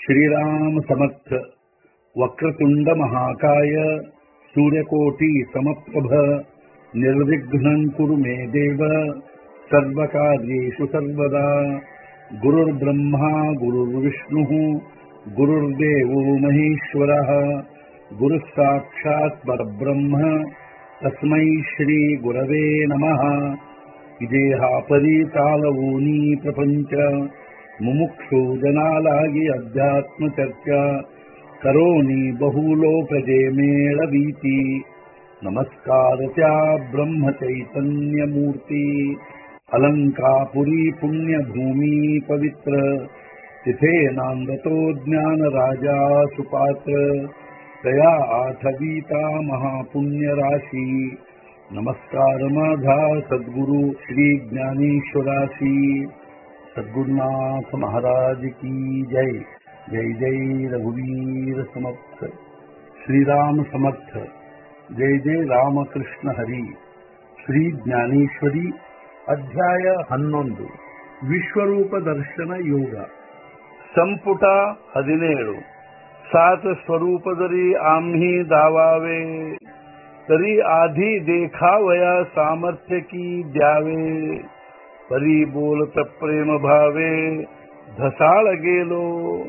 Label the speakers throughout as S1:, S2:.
S1: श्रीराम समर्थ वक्रतुंड महाकाय सूर्यकोटि समप्रभ निर्विघ्नं कुरु मे देव सर्वकार्येषु सर्वदा गुरुर्ब्रह्मा गुरुर्विष्णुः गुरुर्देवो महेश्वरः गुरुः साक्षात् परब्रह्म तस्मै श्रीगुरवे नमः ಇದೇಹಾಪರಿ ತಾಲವೂನಿ ಪ್ರಪಂಚ ಮುಮುಕ್ಷು ಜನಾಲಾಗಿ ಅಧ್ಯಾತ್ಮ ಚರ್ಚಾ ಕರೋನಿ ಬಹುಲೋಕಜೆ ಮೇಳವೀತಿ ನಮಸ್ಕಾರ ತ್ಯಾ ಬ್ರಹ್ಮ ಚೈತನ್ಯ ಮೂರ್ತಿ ಅಲಂಕಾಪುರಿ ಪುಣ್ಯ ಭೂಮಿ ಪವಿತ್ರ तिथे नांदतो ज्ञान राजा सुपात्र तया आठवीता महापुण्य राशी नमस्कार माझा सद्गुरु श्री ज्ञानेश्वराशी सद्गुरुनाथ महाराज की जय जय जय रघुवीर समर्थ श्रीराम समर्थ जय जय ರಾಮಕೃಷ್ಣ ಹರಿ ಶ್ರೀ ಜ್ಞಾನೇಶ್ವರಿ ಅಧ್ಯಾಯ ಹನ್ನೊಂದು ವಿಶ್ವರೂಪ ದರ್ಶನ ಯೋಗ ಸಂಪುಟ ಹದಿನೇಳು सात स्वरूपदरी आम्ही दावावे तरी आधी देखावया सामर्थ्य की द्यावे परी बोलत प्रेम भावे ಧಸಾಳ ಗೇಲೋ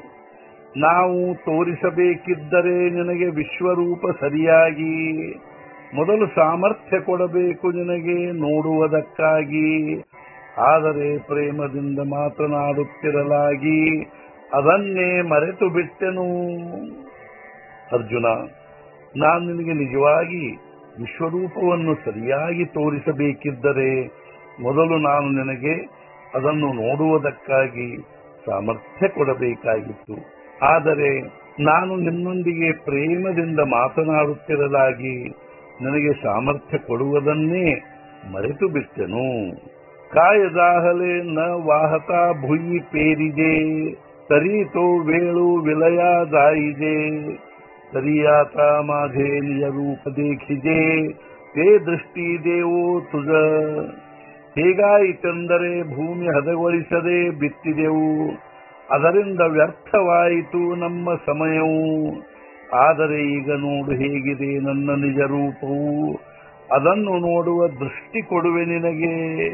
S1: ನಾವು ತೋರಿಸಬೇಕಿದ್ದರೆ ನಿನಗೆ ವಿಶ್ವರೂಪ ಸರಿಯಾಗಿ ಮೊದಲು ಸಾಮರ್ಥ್ಯ ಕೊಡಬೇಕು ನಿನಗೆ ನೋಡುವುದಕ್ಕಾಗಿ ಆದರೆ ಪ್ರೇಮದಿಂದ ಮಾತನಾಡುತ್ತಿರಲಾಗಿ ಅದನ್ನೇ ಮರೆತು ಬಿಟ್ಟೆನು ಅರ್ಜುನ ನಾನು ನಿನಗೆ ನಿಜವಾಗಿ ವಿಶ್ವರೂಪವನ್ನು ಸರಿಯಾಗಿ ತೋರಿಸಬೇಕಿದ್ದರೆ ಮೊದಲು ನಾನು ನಿನಗೆ ಅದನ್ನು ನೋಡುವುದಕ್ಕಾಗಿ ಸಾಮರ್ಥ್ಯ ಕೊಡಬೇಕಾಗಿತ್ತು ಆದರೆ ನಾನು ನಿನ್ನೊಂದಿಗೆ ಪ್ರೇಮದಿಂದ ಮಾತನಾಡುತ್ತಿರಲಾಗಿ ನನಗೆ ಸಾಮರ್ಥ್ಯ ಕೊಡುವುದನ್ನೇ ಮರೆತು ಬಿಟ್ಟೆನು ಕಾಯದಾಹಲೆ ನ ವಾಹತಾ ಭುಯಿ ಪೇರಿದೆ तरी वेळू विलया जाईजे तरी आता माझे निज रूप देखिजे ते ದೃಷ್ಟಿ ದೇವೋ ತುಜ ಹೇಗಾಯಿತೆಂದರೆ ಭೂಮಿ ಹದಗೊಳಿಸದೆ ಬಿತ್ತಿದೆವು ಅದರಿಂದ ವ್ಯರ್ಥವಾಯಿತು ನಮ್ಮ ಸಮಯವು ಆದರೆ ಈಗ ನೋಡು ಹೇಗಿದೆ ನನ್ನ ನಿಜ ರೂಪವು ಅದನ್ನು ನೋಡುವ ದೃಷ್ಟಿ ಕೊಡುವೆ ನಿನಗೆ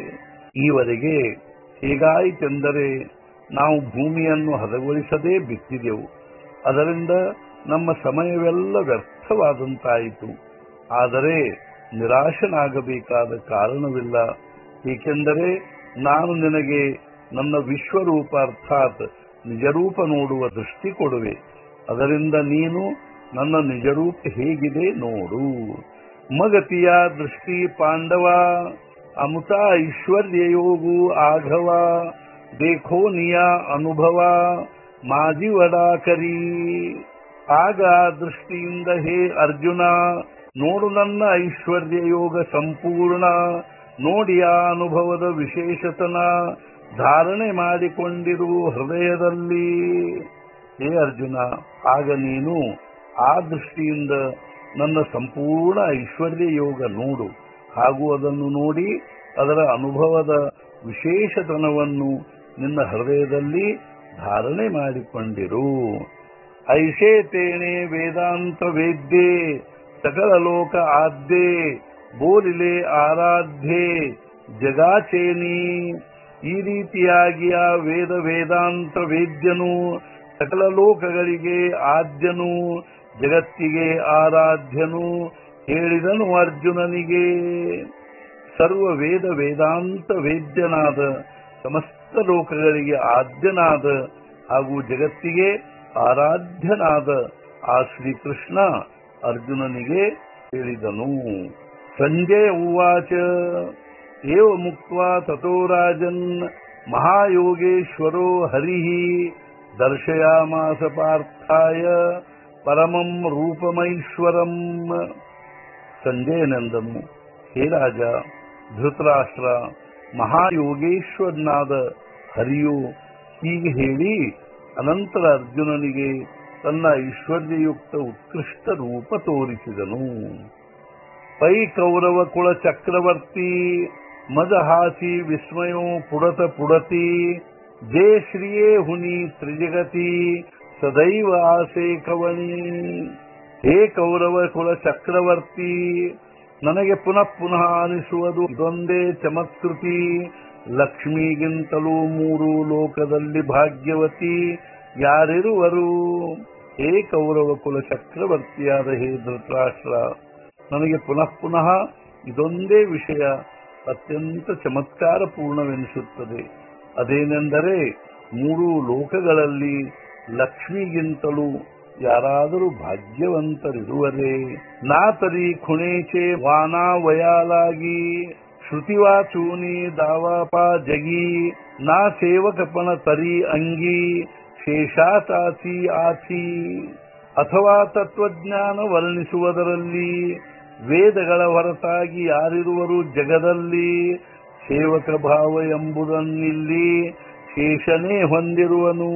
S1: ಈವರೆಗೆ ಹೇಗಾಯಿತೆಂದರೆ ನಾವು ಭೂಮಿಯನ್ನು ಹದಗೊಳಿಸದೇ ಬಿತ್ತಿದೆವು ಅದರಿಂದ ನಮ್ಮ ಸಮಯವೆಲ್ಲ ವ್ಯರ್ಥವಾದಂತಾಯಿತು ಆದರೆ ನಿರಾಶನಾಗಬೇಕಾದ ಕಾರಣವಿಲ್ಲ ಏಕೆಂದರೆ ನಾನು ನಿನಗೆ ನನ್ನ ವಿಶ್ವರೂಪ ಅರ್ಥಾತ್ ನಿಜರೂಪ ನೋಡುವ ದೃಷ್ಟಿ ಕೊಡುವೆ ಅದರಿಂದ ನೀನು ನನ್ನ ನಿಜರೂಪ ಹೇಗಿದೆ ನೋಡು ಮಗತಿಯ ದೃಷ್ಟಿ ಪಾಂಡವ ಅಮೃತ ಐಶ್ವರ್ಯ ಯೋಗು ಆಘವ देखो निया ಅನುಭವ ಮಾಜಿ ವಡಾಕರಿ ಆಗ ದೃಷ್ಟಿಯಿಂದ ಹೇ ಅರ್ಜುನ ನೋಡು ನನ್ನ ಐಶ್ವರ್ಯ ಯೋಗ ಸಂಪೂರ್ಣ ನೋಡಿಯ ಅನುಭವದ ವಿಶೇಷತನ ಧಾರಣೆ ಮಾಡಿಕೊಂಡಿರು ಹೃದಯದಲ್ಲಿ ಹೇ ಅರ್ಜುನ ಆಗ ನೀನು ಆ ದೃಷ್ಟಿಯಿಂದ ನನ್ನ ಸಂಪೂರ್ಣ ಐಶ್ವರ್ಯ ಯೋಗ ನೋಡು ಹಾಗೂ ಅದನ್ನು ನೋಡಿ ಅದರ ಅನುಭವದ ವಿಶೇಷತನವನ್ನು ನಿನ್ನ ಹೃದಯದಲ್ಲಿ ಧಾರಣೆ ಮಾಡಿಕೊಂಡಿರು ಐಷೇ ತೇಣೆ ವೇದಾಂತ ವೇದ್ಯೆ ಸಕಲ ಲೋಕ ಆದ್ಯೆ ಬೋಲಿಲೆ ಆರಾಧ್ಯೆ ಜಗಾಚೇನಿ ಈ ರೀತಿಯಾಗಿ ಆ ವೇದ ವೇದಾಂತ ವೇದ್ಯನು ಸಕಲ ಲೋಕಗಳಿಗೆ ಆದ್ಯನು ಜಗತ್ತಿಗೆ ಆರಾಧ್ಯನು ಹೇಳಿದನು ಅರ್ಜುನನಿಗೆ ಸರ್ವ ವೇದ ವೇದಾಂತ ವೇದ್ಯನಾದ ಸಮಸ್ತ ಲೋಕಗಳಿಗೆ ಆದ್ಯನಾದ ಹಾಗೂ ಜಗತ್ತಿಗೆ ಆರಾಧ್ಯನಾದ ಆ ಶ್ರೀಕೃಷ್ಣ ಅರ್ಜುನನಿಗೆ ಹೇಳಿದನು ಸಂಜಯ ಉವಾಚ ಏವ ಮುಕ್ತ ತಥೋ ರಾಜನ್ ಮಹಾಯೋಗೇಶ್ವರೋ ಹರಿ ದರ್ಶಯಾಮಾಸ ಪಾರ್ಥಾಯ ಪರಮಂ ರೂಪಮೈಶ್ವರಂ ಸಂಜಯನಂದನು ಹೇ ರಾಜ ಧೃತರಾಷ್ಟ್ರ ಮಹಾಯೋಗೇಶ್ವರನಾದ ಹರಿಯು ಹೀಗೆ ಹೇಳಿ ಅನಂತರ ಅರ್ಜುನನಿಗೆ ತನ್ನ ಐಶ್ವರ್ಯಯುಕ್ತ ಉತ್ಕೃಷ್ಟ ರೂಪ ತೋರಿಸಿದನು ಪೈ ಕೌರವ ಕುಳ ಚಕ್ರವರ್ತಿ ಮದಹಾಸಿ ವಿಸ್ಮಯೋ ಪುಡತ ಪುಡತಿ ಜೇ ಶ್ರಿಯೇ ಹುನಿ ತ್ರಿಜಗತಿ ಸದೈವ ಆಸೆ ಕವಣಿ ಹೇ ಕೌರವ ಕುಲ ಚಕ್ರವರ್ತಿ ನನಗೆ ಪುನಃ ಪುನಃ ಅನಿಸುವುದು ಇದೊಂದೇ ಚಮತ್ಕೃತಿ ಲಕ್ಷ್ಮಿಗಿಂತಲೂ ಮೂರು ಲೋಕದಲ್ಲಿ ಭಾಗ್ಯವತಿ ಯಾರಿರುವರು ಹೇ ಕೌರವ ಕುಲ ಚಕ್ರವರ್ತಿಯಾದ ಹೇ ಧೃತರಾಷ್ಟ್ರ ನನಗೆ ಪುನಃ ಪುನಃ ಇದೊಂದೇ ವಿಷಯ ಅತ್ಯಂತ ಚಮತ್ಕಾರ ಪೂರ್ಣವೆನಿಸುತ್ತದೆ ಅದೇನೆಂದರೆ ಮೂರು ಲೋಕಗಳಲ್ಲಿ ಲಕ್ಷ್ಮಿಗಿಂತಲೂ ಯಾರಾದರೂ ಭಾಗ್ಯವಂತರಿರುವರೇ ನಾತರಿ ಖುಣೇಚೆ ವಾನಾ ವಯಾಲಾಗಿ ಶ್ರುತಿವಾಚೂನಿ ದಾವಾಪ ಜಗಿ ನಾ ಸೇವಕಪನ ತರಿ ಅಂಗಿ ಶೇಷಾಚಾಚಿ ಆಚಿ ಅಥವಾ ತತ್ವಜ್ಞಾನ ವರ್ಣಿಸುವುದರಲ್ಲಿ ವೇದಗಳ ಹೊರತಾಗಿ ಯಾರಿರುವರು ಜಗದಲ್ಲಿ ಸೇವಕ ಭಾವ ಎಂಬುದನ್ನಿಲ್ಲಿ ಶೇಷನೇ ಹೊಂದಿರುವನು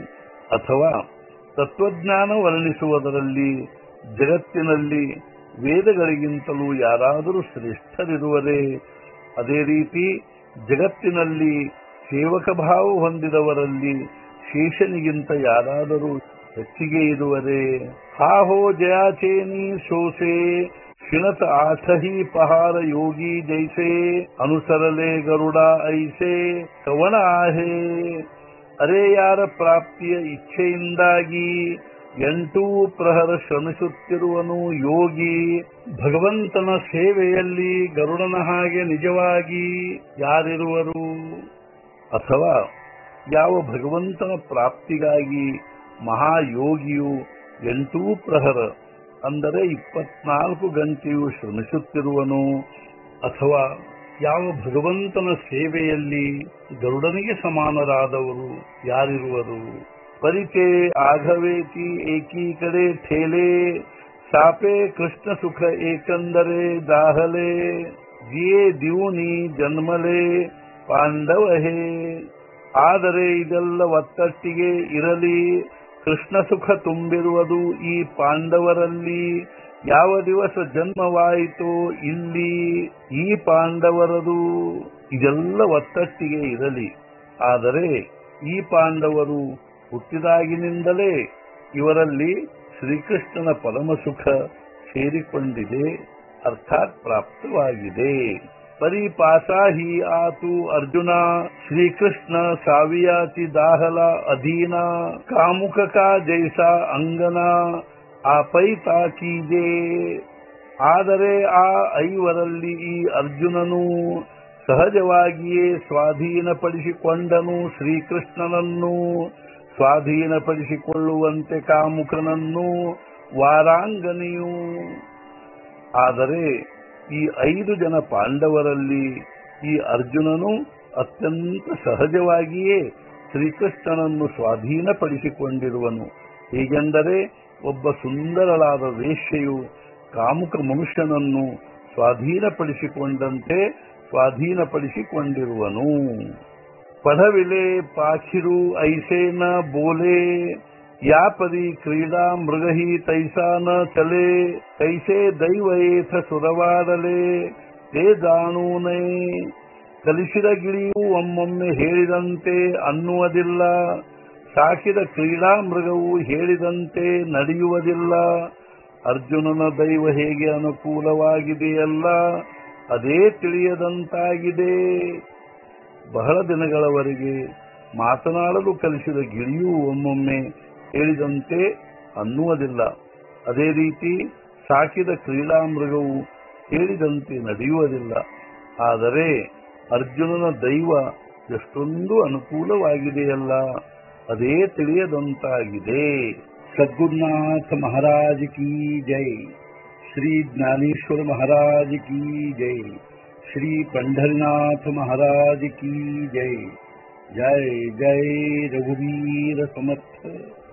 S1: ಅಥವಾ ತತ್ವಜ್ಞಾನ ವರ್ಣಿಸುವುದರಲ್ಲಿ ಜಗತ್ತಿನಲ್ಲಿ ವೇದಗಳಿಗಿಂತಲೂ ಯಾರಾದರೂ ಶ್ರೇಷ್ಠರಿರುವರೇ ಅದೇ ರೀತಿ ಜಗತ್ತಿನಲ್ಲಿ ಸೇವಕ ಭಾವ ಹೊಂದಿದವರಲ್ಲಿ ಶೇಷನಿಗಿಂತ ಯಾರಾದರೂ ಹೆಚ್ಚಿಗೆ ಇರುವರೇ ಹಾಹೋ ಜಯಾಚೇನಿ ಶೋಸೆ ಶಿಣತ ಆಠಹಿ ಪಹಾರ ಯೋಗಿ ಜೈಸೆ ಅನುಸರಲೆ ಗರುಡ ಐಸೆ ಕವಣ ಆಹೆ ಅರೆ ಯಾರ ಪ್ರಾಪ್ತಿಯ ಇಚ್ಛೆಯಿಂದಾಗಿ ಎಂಟೂ ಪ್ರಹರ ಶ್ರಮಿಸುತ್ತಿರುವನು ಯೋಗಿ ಭಗವಂತನ ಸೇವೆಯಲ್ಲಿ ಗರುಡನ ಹಾಗೆ ನಿಜವಾಗಿ ಯಾರಿರುವರು ಅಥವಾ ಯಾವ ಭಗವಂತನ ಪ್ರಾಪ್ತಿಗಾಗಿ ಮಹಾಯೋಗಿಯು ಎಂಟೂ ಪ್ರಹರ ಅಂದರೆ ಇಪ್ಪತ್ನಾಲ್ಕು ಗಂಟೆಯು ಶ್ರಮಿಸುತ್ತಿರುವನು ಅಥವಾ ಯಾವ ಭಗವಂತನ ಸೇವೆಯಲ್ಲಿ ಗರುಡನಿಗೆ ಸಮಾನರಾದವರು ಯಾರಿರುವರು ಪರಿಚಯ ಆಘವೇತಿ ಏಕೀಕಡೆ ಠೇಲೆ ಸಾಪೆ ಕೃಷ್ಣ ಸುಖ ಏಕಂದರೆ ದಾಹಲೆ ಜಿಯೇ ದಿವುನಿ ಜನ್ಮಲೆ ಪಾಂಡವಹೇ ಆದರೆ ಇದೆಲ್ಲ ಒತ್ತಟ್ಟಿಗೆ ಇರಲಿ ಕೃಷ್ಣ ಸುಖ ತುಂಬಿರುವುದು ಈ ಪಾಂಡವರಲ್ಲಿ ಯಾವ ದಿವಸ ಜನ್ಮವಾಯಿತೋ ಇಲ್ಲಿ ಈ ಪಾಂಡವರದು ಇದೆಲ್ಲ ಒತ್ತಟ್ಟಿಗೆ ಇರಲಿ ಆದರೆ ಈ ಪಾಂಡವರು ಹುಟ್ಟಿದಾಗಿನಿಂದಲೇ ಇವರಲ್ಲಿ ಶ್ರೀಕೃಷ್ಣನ ಪರಮ ಸುಖ ಸೇರಿಕೊಂಡಿದೆ ಅರ್ಥಾತ್ ಪ್ರಾಪ್ತವಾಗಿದೆ ಪರಿಪಾಸಾ ಹಿ ಆತು ಅರ್ಜುನ ಶ್ರೀಕೃಷ್ಣ ಸಾವಿಯಾತಿ ದಾಹಲ ಅಧೀನ ಕಾಮುಕ ಕಾ ಜೈಸಾ ಅಂಗನ ಆಪೈತಾ ಕೀಜೆ ಆದರೆ ಆ ಐವರಲ್ಲಿ ಈ ಅರ್ಜುನನು ಸಹಜವಾಗಿಯೇ ಸ್ವಾಧೀನಪಡಿಸಿಕೊಂಡನು ಶ್ರೀಕೃಷ್ಣನನ್ನು ಸ್ವಾಧೀನಪಡಿಸಿಕೊಳ್ಳುವಂತೆ ಕಾಮುಕನನ್ನು ವಾರಾಂಗನೆಯು ಆದರೆ ಈ ಐದು ಜನ ಪಾಂಡವರಲ್ಲಿ ಈ ಅರ್ಜುನನು ಅತ್ಯಂತ ಸಹಜವಾಗಿಯೇ ಶ್ರೀಕೃಷ್ಣನನ್ನು ಸ್ವಾಧೀನಪಡಿಸಿಕೊಂಡಿರುವನು ಹೇಗೆಂದರೆ ಒಬ್ಬ ಸುಂದರಳಾದ ವೇಶ್ಯೆಯು ಕಾಮುಕ ಮನುಷ್ಯನನ್ನು ಸ್ವಾಧೀನಪಡಿಸಿಕೊಂಡಂತೆ ಸ್ವಾಧೀನಪಡಿಸಿಕೊಂಡಿರುವನು ಪಢವಿಲೆ ಪಾಖಿರು ಐಸೇನ ಬೋಲೆ या परी क्रीडा मृगही तैसा न चले कैसे दैव ಏಥ ಸುರವಾಡಲೆ ತೇ ಜಾಣೂನೇ ಕಲಿಸಿದ ಗಿಳಿಯು ಒಮ್ಮೊಮ್ಮೆ ಹೇಳಿದಂತೆ ಅನ್ನುವುದಿಲ್ಲ ಸಾಕಿದ ಕ್ರೀಡಾ ಮೃಗವು ಹೇಳಿದಂತೆ ನಡೆಯುವುದಿಲ್ಲ ಅರ್ಜುನನ ದೈವ ಹೇಗೆ ಅನುಕೂಲವಾಗಿದೆಯಲ್ಲ ಅದೇ ತಿಳಿಯದಂತಾಗಿದೆ ಬಹಳ ದಿನಗಳವರೆಗೆ ಮಾತನಾಡಲು ಕಲಿಸಿದ ಗಿಳಿಯೂ ಒಮ್ಮೊಮ್ಮೆ ಹೇಳಿದಂತೆ ಅನ್ನುವುದಿಲ್ಲ ಅದೇ ರೀತಿ ಸಾಕಿದ ಕ್ರೀಡಾ ಮೃಗವು ಹೇಳಿದಂತೆ ನಡೆಯುವುದಿಲ್ಲ ಆದರೆ ಅರ್ಜುನನ ದೈವ ಎಷ್ಟೊಂದು ಅನುಕೂಲವಾಗಿದೆಯಲ್ಲ ಅದೇ ತಿಳಿಯದಂತಾಗಿದೆ ಸದ್ಗುರುನಾಥ ಮಹಾರಾಜ್ ಕಿ ಜೈ ಶ್ರೀ ಜ್ಞಾನೇಶ್ವರ ಮಹಾರಾಜ್ ಕಿ ಜೈ ಶ್ರೀ पंढरनाथ महाराज की जय जय जय रघुवीर समर्थ